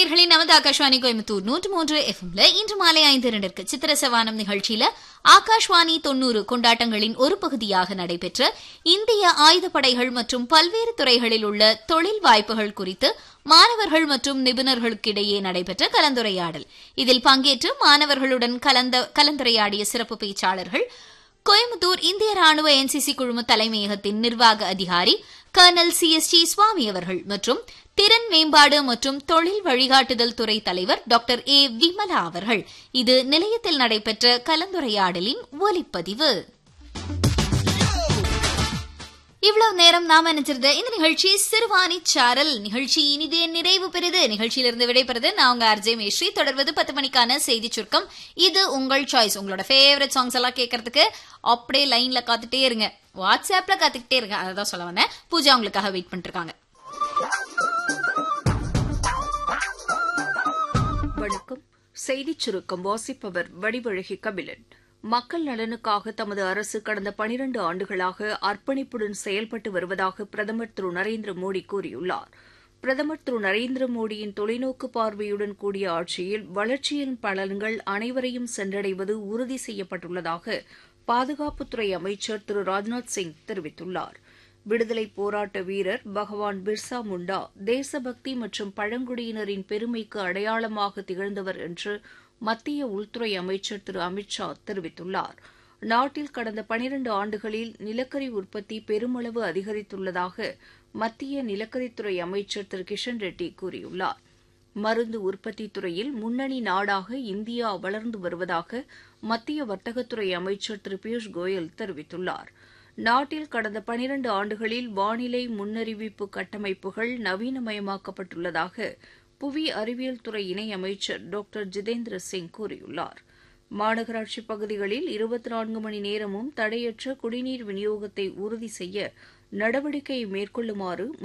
நேயர்களே நமது ஆகாஷ்வாணி கோயம்புத்தூர் நூற்று மூன்று எஃப்எம்ல இன்று மாலை ஐந்து இரண்டிற்கு சித்திர சவானம் நிகழ்ச்சியில ஆகாஷ்வாணி தொண்ணூறு கொண்டாட்டங்களின் ஒரு பகுதியாக நடைபெற்ற இந்திய ஆயுதப்படைகள் மற்றும் பல்வேறு துறைகளில் உள்ள தொழில் வாய்ப்புகள் குறித்து மாணவர்கள் மற்றும் நிபுணர்களுக்கிடையே நடைபெற்ற கலந்துரையாடல் இதில் பங்கேற்று மாணவர்களுடன் கலந்த கலந்துரையாடிய சிறப்பு பேச்சாளர்கள் கோயம்புத்தூர் இந்திய ராணுவ என்சிசி குழும தலைமையகத்தின் நிர்வாக அதிகாரி colonel C S D Swamy அவர்கள் மற்றும் திறன் மேம்பாடு மற்றும் தொழில் வழிகாட்டுதல் துறை தலைவர் டாக்டர் ஏ விமலா அவர்கள் இது நிலையத்தில் நடைபெற்ற கலந்துரையாடலின் ஒலிப்பதிவு இவ்வளவு நேரம் நாம நினைச்சிருந்த இந்த நிகழ்ச்சி சிறுவாணி சாரல் நிகழ்ச்சி இனிதே நிறைவு பெறுது நிகழ்ச்சியிலிருந்து விடைபெறுது நான் உங்க அர்ஜய் மேஸ்ரீ தொடர்வது பத்து மணிக்கான செய்தி சுருக்கம் இது உங்கள் சாய்ஸ் உங்களோட ஃபேவரட் சாங்ஸ் எல்லாம் கேட்கறதுக்கு அப்படியே லைன்ல காத்துட்டே இருங்க வாட்ஸ்அப்ல காத்துக்கிட்டே இருங்க அதை தான் சொல்ல வந்தேன் பூஜா உங்களுக்காக வெயிட் பண்ணிட்டு இருக்காங்க வணக்கம் செய்திச் சுருக்கம் வாசிப்பவர் வடிவழகி கபிலன் மக்கள் நலனுக்காக தமது அரசு கடந்த பனிரண்டு ஆண்டுகளாக அர்ப்பணிப்புடன் செயல்பட்டு வருவதாக பிரதமர் திரு நரேந்திர மோடி கூறியுள்ளார் பிரதமர் திரு நரேந்திர மோடியின் தொலைநோக்கு பார்வையுடன் கூடிய ஆட்சியில் வளர்ச்சியின் பலன்கள் அனைவரையும் சென்றடைவது உறுதி செய்யப்பட்டுள்ளதாக பாதுகாப்புத்துறை அமைச்சர் திரு ராஜ்நாத் சிங் தெரிவித்துள்ளார் விடுதலை போராட்ட வீரர் பகவான் பிர்சா முண்டா தேசபக்தி மற்றும் பழங்குடியினரின் பெருமைக்கு அடையாளமாக திகழ்ந்தவர் என்று மத்திய உள்துறை அமைச்சர் திரு அமித் ஷா தெரிவித்துள்ளார் நாட்டில் கடந்த பனிரண்டு ஆண்டுகளில் நிலக்கரி உற்பத்தி பெருமளவு அதிகரித்துள்ளதாக மத்திய நிலக்கரித்துறை அமைச்சர் திரு கிஷன் ரெட்டி கூறியுள்ளார் மருந்து உற்பத்தி துறையில் முன்னணி நாடாக இந்தியா வளர்ந்து வருவதாக மத்திய வர்த்தகத்துறை அமைச்சர் திரு பியூஷ் கோயல் தெரிவித்துள்ளார் நாட்டில் கடந்த பனிரண்டு ஆண்டுகளில் வானிலை முன்னறிவிப்பு கட்டமைப்புகள் நவீனமயமாக்கப்பட்டுள்ளதாக புவி அறிவியல் துறை இணையமைச்சர் டாக்டர் ஜிதேந்திர சிங் கூறியுள்ளார் மாநகராட்சி பகுதிகளில் இருபத்தி நான்கு மணி நேரமும் தடையற்ற குடிநீர் விநியோகத்தை உறுதி செய்ய நடவடிக்கை மேற்கொள்ளுமாறு